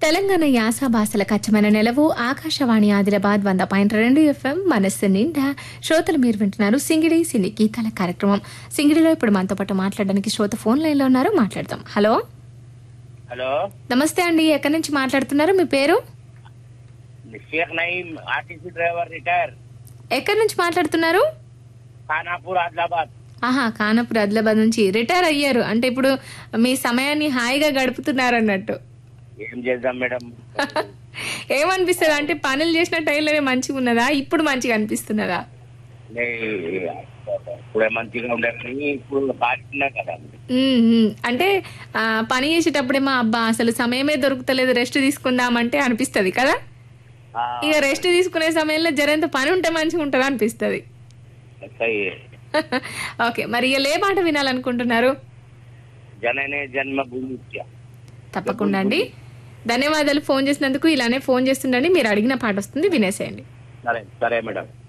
తెలంగాణ యాస భాషల కచ్చమైన నెలవు ఆకాశవాణి ఆదిలాబాద్ వంద పాయింట్ రెండు ఎఫ్ఎం మనస్సు నిండా శ్రోతలు మీరు వింటున్నారు సింగిడి సిని గీతాల కార్యక్రమం సింగిడిలో ఇప్పుడు మనతో పాటు మాట్లాడడానికి శ్రోత ఫోన్ లైన్ లో ఉన్నారు మాట్లాడదాం హలో హలో నమస్తే అండి ఎక్కడి నుంచి మాట్లాడుతున్నారు మీ పేరు Shaik Nayeem RTC driver retire ఎక్కడి నుంచి మాట్లాడుతున్నారు ఖానాపూర్ ఆదిలాబాద్ ఆహా ఖానాపూర్ ఆదిలాబాద్ నుంచి రిటైర్ అయ్యారు అంటే ఇప్పుడు మీ సమయాన్ని హాయిగా గడుపుతున్నారు అన్నట్టు ఏం చేద్దాం మేడం ఏమనిపిస్తుంది అంటే పనులు చేసిన టైంలోనే మంచిగా ఉన్నదా ఇప్పుడు మంచిగా అనిపిస్తున్నదా నే- ఇప్పుడే మంచిగా ఉండేది ఇప్పుడు బాగున్నా కదా ఉమ్, ఉమ్. అంటే ఆ, పని చేసేటప్పుడేమో అబ్బా అసలు సమయమే దొరుకుతలేదు రెస్ట్ తీసుకుందామంటే అనిపిస్తది కదా ఆ, ఇక రెస్ట్ తీసుకునే సమయంలో జరంత పని ఉంటే మంచిగా ఉంటది అనిపిస్తది సై. ఓకే మరి ఇక ఏ పాట వినాలనుకుంటున్నారు జననే జన్మభూమి తప్పకుండా అండి ధన్యవాదాలు ఫోన్ చేసినందుకు ఇలానే ఫోన్ చేస్తుండండి మీరు అడిగిన పాట వస్తుంది వినేసేయండి సరే సరే మేడం